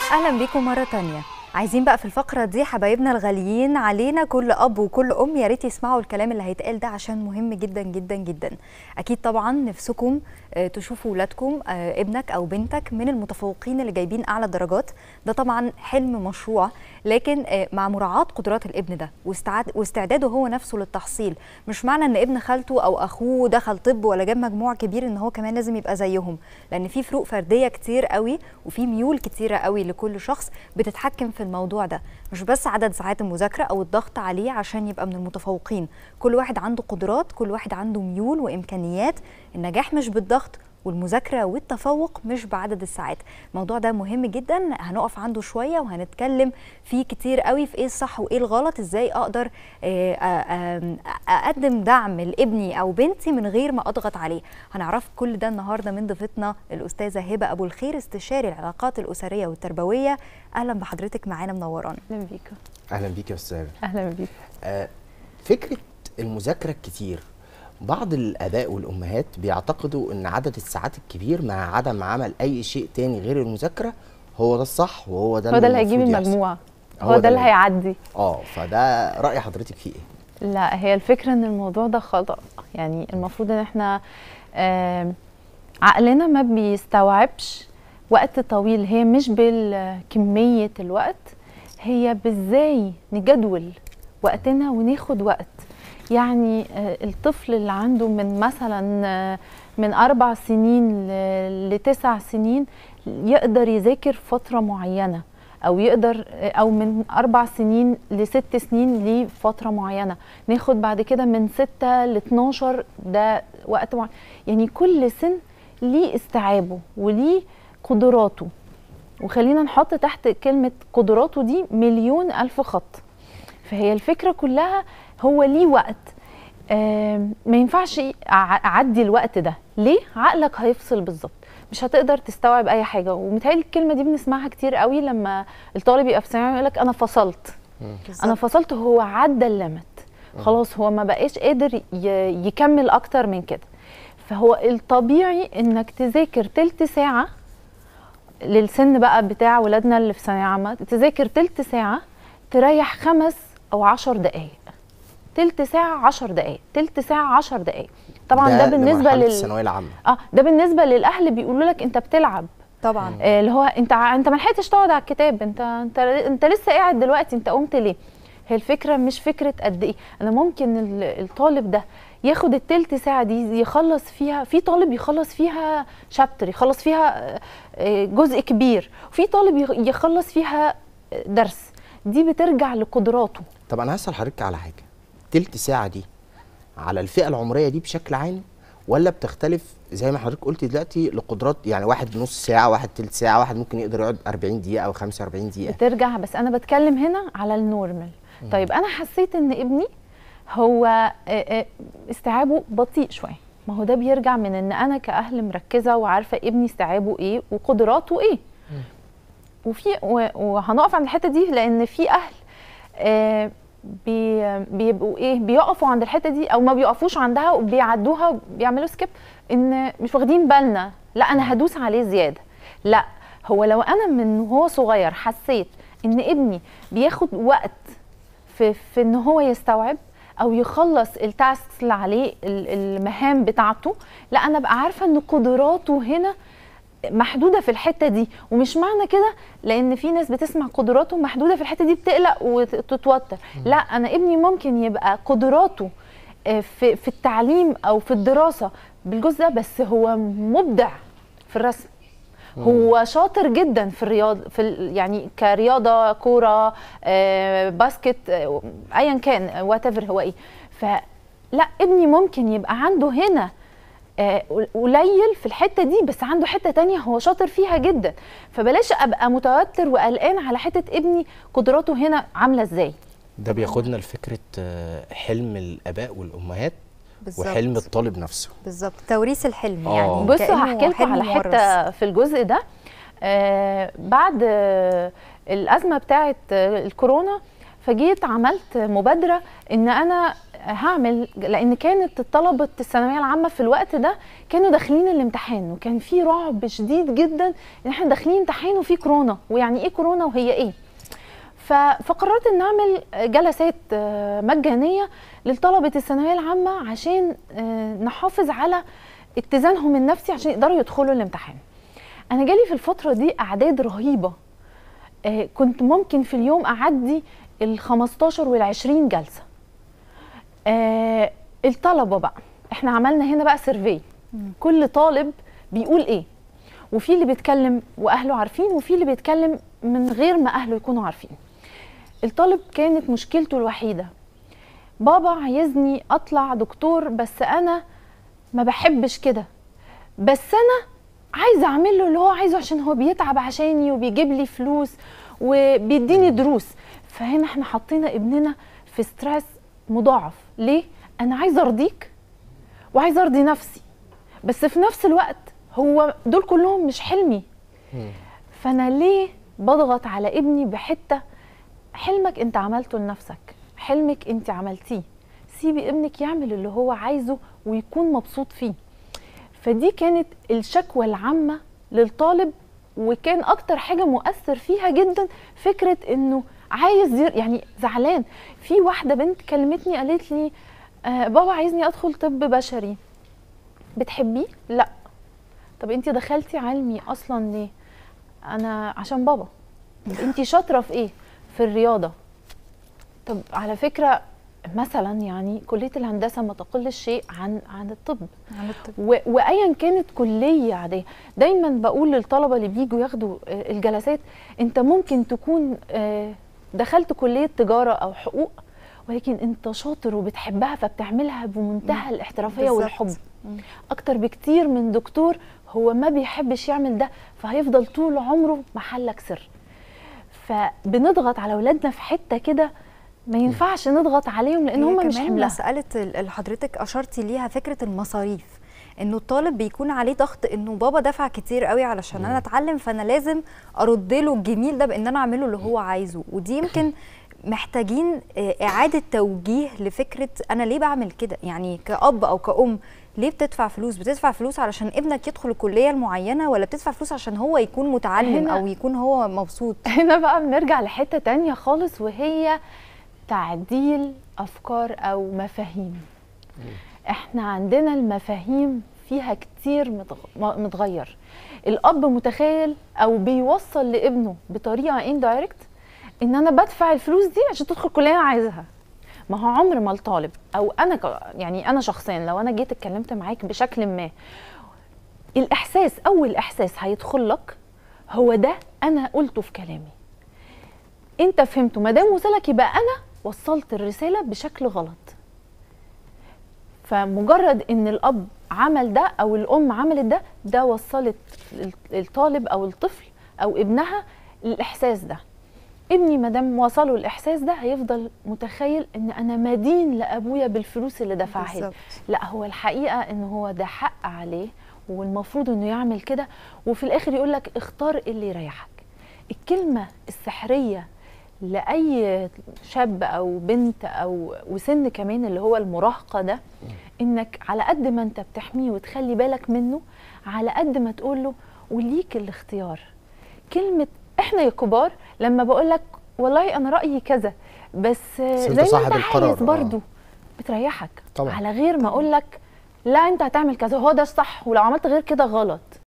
اهلا بيكم مره تانية عايزين بقى في الفقره دي حبايبنا الغاليين علينا كل اب وكل ام يا ريت يسمعوا الكلام اللي هيتقال ده عشان مهم جدا جدا جدا اكيد طبعا نفسكم آه، تشوفوا ولادكم آه، ابنك او بنتك من المتفوقين اللي جايبين اعلى درجات ده طبعا حلم مشروع لكن آه، مع مراعاه قدرات الابن ده واستعاد- واستعداده هو نفسه للتحصيل مش معنى ان ابن خالته او اخوه دخل طب ولا جاب مجموع كبير ان هو كمان لازم يبقى زيهم لان في فروق فرديه كتير قوي وفي ميول كتيره قوي لكل شخص بتتحكم في الموضوع ده مش بس عدد ساعات المذاكره او الضغط عليه عشان يبقى من المتفوقين كل واحد عنده قدرات كل واحد عنده ميول وامكانيات النجاح مش بالضغط والمذاكره والتفوق مش بعدد الساعات الموضوع ده مهم جدا هنقف عنده شويه وهنتكلم فيه كتير قوي في ايه الصح وايه الغلط ازاي اقدر آه، آه، آم، اقدم دعم لابني او بنتي من غير ما اضغط عليه هنعرف كل ده النهارده من ضيفتنا الاستاذه هبه ابو الخير استشاري العلاقات الاسريه والتربويه اهلا بحضرتك معانا منورانا اهلا بيكم اهلا بيك يا استاذ اهلا بيكم آه فكره المذاكره الكتير بعض الاباء والامهات بيعتقدوا ان عدد الساعات الكبير مع عدم عمل اي شيء تاني غير المذاكره هو ده الصح وهو ده هو ده اللي هيجيب المفروض يحصل. المجموع هو هو ده ده اللي اللي- هيعدي اه فده راي حضرتك فيه ايه لا هي الفكره ان الموضوع ده خطا يعني المفروض ان احنا آم، عقلنا ما بيستوعبش وقت طويل هي مش بالكميه الوقت هي بازاي نجدول وقتنا وناخد وقت يعني آه، الطفل اللي عنده من مثلا آه، من اربع سنين ل- لتسع سنين يقدر يذاكر فتره معينه او يقدر او من اربع سنين لست سنين لفتره معينه ناخد بعد كده من ستة ل 12 ده وقت معين يعني كل سن ليه استيعابه وليه قدراته وخلينا نحط تحت كلمه قدراته دي مليون الف خط فهي الفكره كلها هو ليه وقت آم، ما ينفعش أع- اعدي الوقت ده ليه عقلك هيفصل بالظبط مش هتقدر تستوعب اي حاجه ومتهيألي الكلمه دي بنسمعها كتير قوي لما الطالب يبقى في ثانوي يقول لك انا فصلت انا فصلت هو عدى الليمت خلاص هو ما بقاش قادر ي- يكمل اكتر من كده فهو الطبيعي انك تذاكر تلت ساعه للسن بقى بتاع ولادنا اللي في ثانويه عامه تذاكر تلت ساعه تريح خمس او عشر دقائق تلت ساعه عشر دقائق تلت ساعه عشر دقائق طبعا ده, بالنسبه لمرحلة لل الثانويه العامه اه ده بالنسبه للاهل بيقولوا لك انت بتلعب طبعا آه، اللي هو انت ع- انت ما لحقتش تقعد على الكتاب انت انت انت لسه قاعد دلوقتي انت قمت ليه هي الفكره مش فكره قد ايه انا ممكن ال- الطالب ده ياخد التلت ساعه دي يخلص فيها في طالب يخلص فيها شابتر يخلص فيها آه، آه، جزء كبير وفي طالب يخ- يخلص فيها آه، درس دي بترجع لقدراته طب انا هسال حضرتك على حاجه تلت ساعه دي على الفئه العمريه دي بشكل عام ولا بتختلف زي ما حضرتك قلت دلوقتي لقدرات يعني واحد نص ساعه واحد تلت ساعه واحد ممكن يقدر يقعد 40 دقيقه او 45 دقيقه بترجع بس انا بتكلم هنا على النورمال طيب انا حسيت ان ابني هو آه، آه، استيعابه بطيء شويه ما هو ده بيرجع من ان انا كاهل مركزه وعارفه ابني استيعابه ايه وقدراته ايه وفي و- وهنقف عند الحته دي لان في اهل آه، بي بيبقوا ايه بيقفوا عند الحته دي او ما بيقفوش عندها وبيعدوها وبيعملوا سكيب ان مش واخدين بالنا لا انا هدوس عليه زياده لا هو لو انا من وهو صغير حسيت ان ابني بياخد وقت في في ان هو يستوعب او يخلص التاسكس اللي عليه ال- المهام بتاعته لا انا ابقى عارفه ان قدراته هنا محدوده في الحته دي ومش معنى كده لان في ناس بتسمع قدراته محدوده في الحته دي بتقلق وتتوتر لا انا ابني ممكن يبقى قدراته آه، في في التعليم او في الدراسه بالجزء ده بس هو مبدع في الرسم هو شاطر جدا في الرياض في ال- يعني كرياضه كوره آه، باسكت آه، ايا كان وات هو ايه فلا ابني ممكن يبقى عنده هنا آه، قليل في الحته دي بس عنده حته تانية هو شاطر فيها جدا فبلاش ابقى متوتر وقلقان على حته ابني قدراته هنا عامله ازاي ده بياخدنا لفكره آه، حلم الاباء والامهات بالظبط. وحلم الطالب نفسه بالظبط توريث الحلم آه. يعني بصوا كأنه هحكي لكم حلم على مورث. حته في الجزء ده آه بعد آه الازمه بتاعه آه الكورونا فجيت عملت مبادره ان انا هعمل لان كانت طلبه الثانويه العامه في الوقت ده كانوا داخلين الامتحان وكان في رعب شديد جدا ان احنا داخلين امتحان وفي كورونا ويعني ايه كورونا وهي ايه ف- فقررت ان اعمل جلسات آه، مجانيه لطلبه الثانويه العامه عشان آه، نحافظ على اتزانهم النفسي عشان يقدروا يدخلوا الامتحان انا جالي في الفتره دي اعداد رهيبه آه، كنت ممكن في اليوم اعدي ال 15 وال 20 جلسه آه الطلبه بقى احنا عملنا هنا بقى سيرفي كل طالب بيقول ايه وفي اللي بيتكلم واهله عارفين وفي اللي بيتكلم من غير ما اهله يكونوا عارفين الطالب كانت مشكلته الوحيده بابا عايزني اطلع دكتور بس انا ما بحبش كده بس انا عايزه اعمل له اللي هو عايزه عشان هو بيتعب عشاني وبيجيب لي فلوس وبيديني دروس فهنا احنا حطينا ابننا في ستريس مضاعف ليه انا عايزه ارضيك وعايزه ارضي نفسي بس في نفس الوقت هو دول كلهم مش حلمي فانا ليه بضغط على ابني بحته حلمك انت عملته لنفسك حلمك انت عملتيه سيبي ابنك يعمل اللي هو عايزه ويكون مبسوط فيه فدي كانت الشكوى العامه للطالب وكان اكتر حاجه مؤثر فيها جدا فكره انه عايز ير... يعني زعلان في واحده بنت كلمتني قالت لي آه بابا عايزني ادخل طب بشري بتحبيه لا طب انت دخلتي علمي اصلا ليه انا عشان بابا طب انت شاطره في ايه في الرياضه طب على فكره مثلا يعني كليه الهندسه ما تقلش شيء عن عن الطب عن الطب. و- وايا كانت كليه عاديه دايما بقول للطلبه اللي بيجوا ياخدوا آه، الجلسات انت ممكن تكون آه، دخلت كليه تجاره او حقوق ولكن انت شاطر وبتحبها فبتعملها بمنتهى الاحترافيه بالظبط. والحب اكتر بكتير من دكتور هو ما بيحبش يعمل ده فهيفضل طول عمره محلك سر فبنضغط على اولادنا في حته كده ما ينفعش نضغط عليهم لان هي هم مش كمان حملها مسألة ال- اللي حضرتك أشرتي ليها فكرة المصاريف انه الطالب بيكون عليه ضغط انه بابا دفع كتير قوي علشان انا اتعلم فانا لازم ارد له الجميل ده بان انا اعمله اللي هو عايزه ودي يمكن محتاجين آه، اعاده توجيه لفكره انا ليه بعمل كده يعني كاب او كأم ليه بتدفع فلوس بتدفع فلوس علشان ابنك يدخل الكليه المعينه ولا بتدفع فلوس عشان هو يكون متعلم هنا- او يكون هو مبسوط هنا بقى بنرجع لحته تانية خالص وهي تعديل افكار او مفاهيم احنا عندنا المفاهيم فيها كتير متغ- م- متغير الاب متخيل او بيوصل لابنه بطريقه اندايركت ان انا بدفع الفلوس دي عشان تدخل كليه انا عايزها ما هو عمر ما الطالب او انا ك... يعني انا شخصيا لو انا جيت اتكلمت معاك بشكل ما الاحساس اول احساس هيدخل لك هو ده انا قلته في كلامي انت فهمته ما دام وصلك يبقى انا وصلت الرساله بشكل غلط فمجرد ان الاب عمل ده او الام عملت ده ده وصلت ال- الطالب او الطفل او ابنها الاحساس ده ابني ما دام وصله الاحساس ده هيفضل متخيل ان انا مدين لابويا بالفلوس اللي دفعها لي بالظبط. لا هو الحقيقه ان هو ده حق عليه والمفروض انه يعمل كده وفي الاخر يقول لك اختار اللي يريحك الكلمه السحريه لاي شاب او بنت او وسن كمان اللي هو المراهقه ده انك على قد ما انت بتحميه وتخلي بالك منه على قد ما تقول له وليك الاختيار كلمه احنا يا كبار لما بقول لك والله انا رايي كذا بس أنت زي ما صاحب انت القرار، عايز آه. برضو بتريحك طبعا. على غير ما اقول لك لا انت هتعمل كذا هو ده الصح ولو عملت غير كده غلط